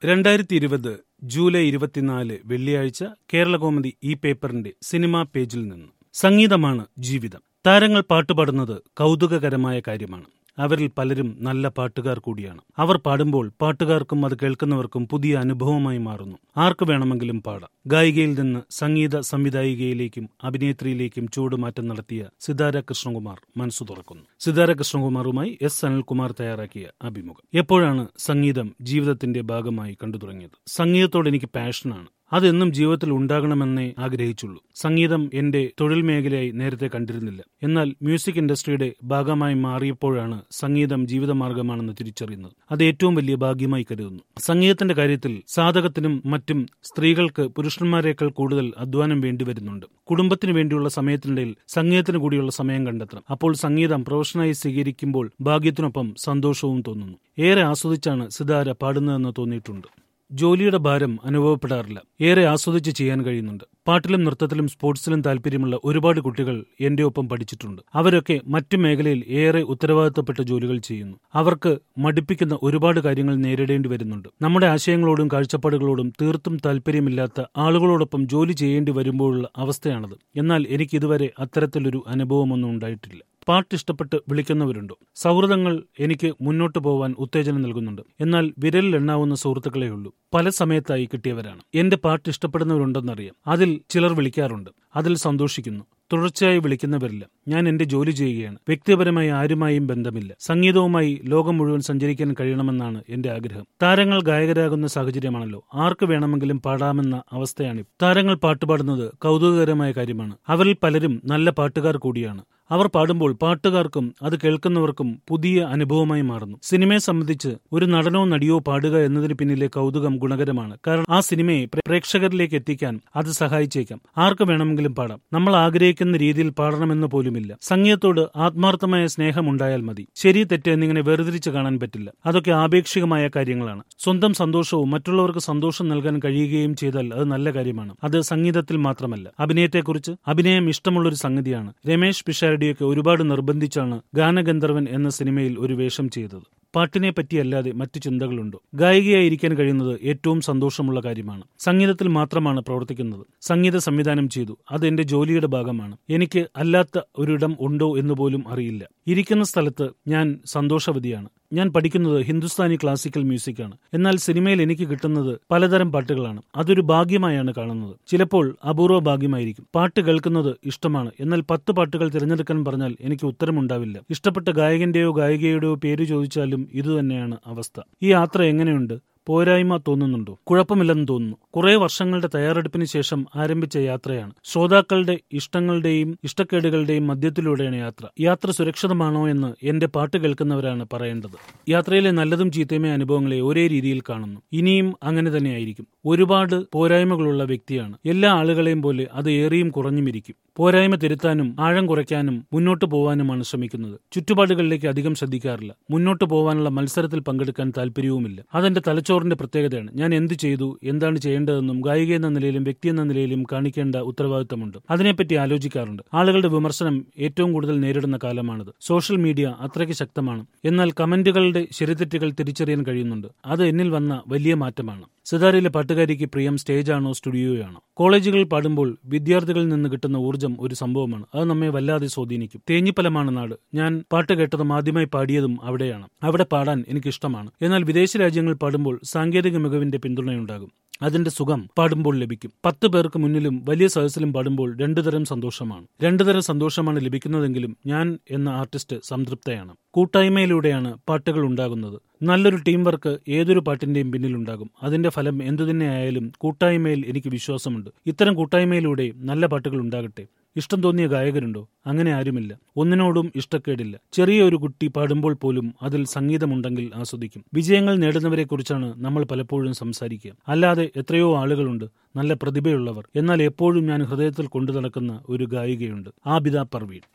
രണ്ടായിരത്തി ഇരുപത് ജൂലൈ ഇരുപത്തിനാല് വെള്ളിയാഴ്ച കേരളകൗമുദി ഈ പേപ്പറിന്റെ സിനിമാ പേജിൽ നിന്ന് സംഗീതമാണ് ജീവിതം താരങ്ങൾ പാട്ടുപാടുന്നത് കൗതുകകരമായ കാര്യമാണ് അവരിൽ പലരും നല്ല പാട്ടുകാർ കൂടിയാണ് അവർ പാടുമ്പോൾ പാട്ടുകാർക്കും അത് കേൾക്കുന്നവർക്കും പുതിയ അനുഭവമായി മാറുന്നു ആർക്ക് വേണമെങ്കിലും പാടാം ഗായികയിൽ നിന്ന് സംഗീത സംവിധായികയിലേക്കും അഭിനേത്രിയിലേക്കും ചൂടുമാറ്റം നടത്തിയ സിതാര കൃഷ്ണകുമാർ മനസ്സു തുറക്കുന്നു സിതാര കൃഷ്ണകുമാറുമായി എസ് അനിൽകുമാർ തയ്യാറാക്കിയ അഭിമുഖം എപ്പോഴാണ് സംഗീതം ജീവിതത്തിന്റെ ഭാഗമായി കണ്ടു തുടങ്ങിയത് സംഗീതത്തോട് എനിക്ക് പാഷനാണ് അതെന്നും ജീവിതത്തിൽ ഉണ്ടാകണമെന്നേ ആഗ്രഹിച്ചുള്ളൂ സംഗീതം എന്റെ തൊഴിൽ മേഖലയായി നേരത്തെ കണ്ടിരുന്നില്ല എന്നാൽ മ്യൂസിക് ഇൻഡസ്ട്രിയുടെ ഭാഗമായി മാറിയപ്പോഴാണ് സംഗീതം ജീവിതമാർഗമാണെന്ന് തിരിച്ചറിയുന്നത് അത് ഏറ്റവും വലിയ ഭാഗ്യമായി കരുതുന്നു സംഗീതത്തിന്റെ കാര്യത്തിൽ സാധകത്തിനും മറ്റും സ്ത്രീകൾക്ക് പുരുഷന്മാരെക്കാൾ കൂടുതൽ അധ്വാനം വേണ്ടിവരുന്നുണ്ട് കുടുംബത്തിന് വേണ്ടിയുള്ള സമയത്തിനിടയിൽ സംഗീതത്തിന് കൂടിയുള്ള സമയം കണ്ടെത്തണം അപ്പോൾ സംഗീതം പ്രൊഫഷനായി സ്വീകരിക്കുമ്പോൾ ഭാഗ്യത്തിനൊപ്പം സന്തോഷവും തോന്നുന്നു ഏറെ ആസ്വദിച്ചാണ് സിതാര പാടുന്നതെന്ന് തോന്നിയിട്ടുണ്ട് ജോലിയുടെ ഭാരം അനുഭവപ്പെടാറില്ല ഏറെ ആസ്വദിച്ച് ചെയ്യാൻ കഴിയുന്നുണ്ട് പാട്ടിലും നൃത്തത്തിലും സ്പോർട്സിലും താല്പര്യമുള്ള ഒരുപാട് കുട്ടികൾ എന്റെ ഒപ്പം പഠിച്ചിട്ടുണ്ട് അവരൊക്കെ മറ്റു മേഖലയിൽ ഏറെ ഉത്തരവാദിത്തപ്പെട്ട ജോലികൾ ചെയ്യുന്നു അവർക്ക് മടുപ്പിക്കുന്ന ഒരുപാട് കാര്യങ്ങൾ നേരിടേണ്ടി വരുന്നുണ്ട് നമ്മുടെ ആശയങ്ങളോടും കാഴ്ചപ്പാടുകളോടും തീർത്തും താല്പര്യമില്ലാത്ത ആളുകളോടൊപ്പം ജോലി ചെയ്യേണ്ടി വരുമ്പോഴുള്ള അവസ്ഥയാണത് എന്നാൽ എനിക്ക് ഇതുവരെ അത്തരത്തിലൊരു അനുഭവമൊന്നും ഉണ്ടായിട്ടില്ല പാട്ട് ഇഷ്ടപ്പെട്ട് വിളിക്കുന്നവരുണ്ടോ സൗഹൃദങ്ങൾ എനിക്ക് മുന്നോട്ട് പോവാൻ ഉത്തേജനം നൽകുന്നുണ്ട് എന്നാൽ വിരലിൽ എണ്ണാവുന്ന സുഹൃത്തുക്കളേ ഉള്ളൂ പല സമയത്തായി കിട്ടിയവരാണ് എന്റെ പാട്ട് ഇഷ്ടപ്പെടുന്നവരുണ്ടെന്നറിയാം അതിൽ ചിലർ വിളിക്കാറുണ്ട് അതിൽ സന്തോഷിക്കുന്നു തുടർച്ചയായി വിളിക്കുന്നവരില്ല ഞാൻ എന്റെ ജോലി ചെയ്യുകയാണ് വ്യക്തിപരമായി ആരുമായും ബന്ധമില്ല സംഗീതവുമായി ലോകം മുഴുവൻ സഞ്ചരിക്കാൻ കഴിയണമെന്നാണ് എന്റെ ആഗ്രഹം താരങ്ങൾ ഗായകരാകുന്ന സാഹചര്യമാണല്ലോ ആർക്ക് വേണമെങ്കിലും പാടാമെന്ന അവസ്ഥയാണ് താരങ്ങൾ പാട്ടുപാടുന്നത് കൗതുകകരമായ കാര്യമാണ് അവരിൽ പലരും നല്ല പാട്ടുകാർ കൂടിയാണ് അവർ പാടുമ്പോൾ പാട്ടുകാർക്കും അത് കേൾക്കുന്നവർക്കും പുതിയ അനുഭവമായി മാറുന്നു സിനിമയെ സംബന്ധിച്ച് ഒരു നടനോ നടിയോ പാടുക എന്നതിന് പിന്നിലെ കൗതുകം ഗുണകരമാണ് കാരണം ആ സിനിമയെ പ്രേക്ഷകരിലേക്ക് എത്തിക്കാൻ അത് സഹായിച്ചേക്കാം ആർക്ക് വേണമെങ്കിലും പാടാം നമ്മൾ ആഗ്രഹിക്കുന്ന രീതിയിൽ പാടണമെന്ന് പോലുമില്ല സംഗീതത്തോട് ആത്മാർത്ഥമായ സ്നേഹമുണ്ടായാൽ മതി ശരി തെറ്റ് എന്നിങ്ങനെ വേർതിരിച്ച് കാണാൻ പറ്റില്ല അതൊക്കെ ആപേക്ഷികമായ കാര്യങ്ങളാണ് സ്വന്തം സന്തോഷവും മറ്റുള്ളവർക്ക് സന്തോഷം നൽകാൻ കഴിയുകയും ചെയ്താൽ അത് നല്ല കാര്യമാണ് അത് സംഗീതത്തിൽ മാത്രമല്ല അഭിനയത്തെക്കുറിച്ച് അഭിനയം ഇഷ്ടമുള്ളൊരു സംഗതിയാണ് രമേശ് പിഷാരടിയൊക്കെ ഒരുപാട് നിർബന്ധിച്ചാണ് ഗാനഗന്ധർവൻ എന്ന സിനിമയിൽ ഒരു വേഷം ചെയ്തത് പാട്ടിനെ പറ്റിയല്ലാതെ മറ്റു ചിന്തകളുണ്ടോ ഗായികയായിരിക്കാൻ കഴിയുന്നത് ഏറ്റവും സന്തോഷമുള്ള കാര്യമാണ് സംഗീതത്തിൽ മാത്രമാണ് പ്രവർത്തിക്കുന്നത് സംഗീത സംവിധാനം ചെയ്തു അത് എന്റെ ജോലിയുടെ ഭാഗമാണ് എനിക്ക് അല്ലാത്ത ഒരിടം ഉണ്ടോ എന്ന് പോലും അറിയില്ല ഇരിക്കുന്ന സ്ഥലത്ത് ഞാൻ സന്തോഷവതിയാണ് ഞാൻ പഠിക്കുന്നത് ഹിന്ദുസ്ഥാനി ക്ലാസിക്കൽ മ്യൂസിക്കാണ് എന്നാൽ സിനിമയിൽ എനിക്ക് കിട്ടുന്നത് പലതരം പാട്ടുകളാണ് അതൊരു ഭാഗ്യമായാണ് കാണുന്നത് ചിലപ്പോൾ അപൂർവ ഭാഗ്യമായിരിക്കും പാട്ട് കേൾക്കുന്നത് ഇഷ്ടമാണ് എന്നാൽ പത്ത് പാട്ടുകൾ തിരഞ്ഞെടുക്കാൻ പറഞ്ഞാൽ എനിക്ക് ഉത്തരമുണ്ടാവില്ല ഇഷ്ടപ്പെട്ട ഗായകന്റെയോ ഗായികയുടെയോ പേര് ചോദിച്ചാലും ഇതുതന്നെയാണ് അവസ്ഥ ഈ യാത്ര എങ്ങനെയുണ്ട് പോരായ്മ തോന്നുന്നുണ്ടോ കുഴപ്പമില്ലെന്ന് തോന്നുന്നു കുറെ വർഷങ്ങളുടെ തയ്യാറെടുപ്പിന് ശേഷം ആരംഭിച്ച യാത്രയാണ് ശ്രോതാക്കളുടെ ഇഷ്ടങ്ങളുടെയും ഇഷ്ടക്കേടുകളുടെയും മധ്യത്തിലൂടെയാണ് യാത്ര യാത്ര സുരക്ഷിതമാണോ എന്ന് എന്റെ പാട്ട് കേൾക്കുന്നവരാണ് പറയേണ്ടത് യാത്രയിലെ നല്ലതും ചീത്തയുമായ അനുഭവങ്ങളെ ഒരേ രീതിയിൽ കാണുന്നു ഇനിയും അങ്ങനെ തന്നെയായിരിക്കും ഒരുപാട് പോരായ്മകളുള്ള വ്യക്തിയാണ് എല്ലാ ആളുകളെയും പോലെ അത് ഏറിയും കുറഞ്ഞുമിരിക്കും പോരായ്മ തിരുത്താനും ആഴം കുറയ്ക്കാനും മുന്നോട്ട് പോവാനുമാണ് ശ്രമിക്കുന്നത് ചുറ്റുപാടുകളിലേക്ക് അധികം ശ്രദ്ധിക്കാറില്ല മുന്നോട്ട് പോവാനുള്ള മത്സരത്തിൽ പങ്കെടുക്കാൻ താല്പര്യവുമില്ല അതെന്റെ തലച്ചോറിന്റെ പ്രത്യേകതയാണ് ഞാൻ എന്ത് ചെയ്തു എന്താണ് ചെയ്യേണ്ടതെന്നും ഗായിക എന്ന നിലയിലും വ്യക്തി എന്ന നിലയിലും കാണിക്കേണ്ട ഉത്തരവാദിത്തമുണ്ട് അതിനെപ്പറ്റി ആലോചിക്കാറുണ്ട് ആളുകളുടെ വിമർശനം ഏറ്റവും കൂടുതൽ നേരിടുന്ന കാലമാണിത് സോഷ്യൽ മീഡിയ അത്രയ്ക്ക് ശക്തമാണ് എന്നാൽ കമന്റുകളുടെ ശരിതെറ്റുകൾ തിരിച്ചറിയാൻ കഴിയുന്നുണ്ട് അത് എന്നിൽ വന്ന വലിയ മാറ്റമാണ് സിതാരയിലെ പാട്ടുകാരിക്ക് പ്രിയം സ്റ്റേജാണോ സ്റ്റുഡിയോയാണോ കോളേജുകളിൽ പാടുമ്പോൾ വിദ്യാർത്ഥികളിൽ നിന്ന് കിട്ടുന്ന ഊർജ്ജം ഒരു സംഭവമാണ് അത് നമ്മെ വല്ലാതെ സ്വാധീനിക്കും തേഞ്ഞിപ്പലമാണ് നാട് ഞാൻ പാട്ട് കേട്ടതും ആദ്യമായി പാടിയതും അവിടെയാണ് അവിടെ പാടാൻ എനിക്കിഷ്ടമാണ് എന്നാൽ വിദേശ രാജ്യങ്ങളിൽ പാടുമ്പോൾ സാങ്കേതിക മികവിന്റെ പിന്തുണയുണ്ടാകും അതിന്റെ സുഖം പാടുമ്പോൾ ലഭിക്കും പത്ത് പേർക്ക് മുന്നിലും വലിയ സദസ്സിലും പാടുമ്പോൾ രണ്ടുതരം സന്തോഷമാണ് രണ്ടുതരം സന്തോഷമാണ് ലഭിക്കുന്നതെങ്കിലും ഞാൻ എന്ന ആർട്ടിസ്റ്റ് സംതൃപ്തയാണ് കൂട്ടായ്മയിലൂടെയാണ് പാട്ടുകൾ ഉണ്ടാകുന്നത് നല്ലൊരു ടീം വർക്ക് ഏതൊരു പാട്ടിന്റെയും പിന്നിലുണ്ടാകും അതിന്റെ ഫലം എന്തുതന്നെയായാലും കൂട്ടായ്മയിൽ എനിക്ക് വിശ്വാസമുണ്ട് ഇത്തരം കൂട്ടായ്മയിലൂടെ നല്ല പാട്ടുകൾ ഉണ്ടാകട്ടെ ഇഷ്ടം തോന്നിയ ഗായകരുണ്ടോ അങ്ങനെ ആരുമില്ല ഒന്നിനോടും ഇഷ്ടക്കേടില്ല ചെറിയ ഒരു കുട്ടി പാടുമ്പോൾ പോലും അതിൽ സംഗീതമുണ്ടെങ്കിൽ ആസ്വദിക്കും വിജയങ്ങൾ നേടുന്നവരെക്കുറിച്ചാണ് നമ്മൾ പലപ്പോഴും സംസാരിക്കുക അല്ലാതെ എത്രയോ ആളുകളുണ്ട് നല്ല പ്രതിഭയുള്ളവർ എന്നാൽ എപ്പോഴും ഞാൻ ഹൃദയത്തിൽ കൊണ്ടു നടക്കുന്ന ഒരു ഗായികയുണ്ട് ആബിദ പർവീൺ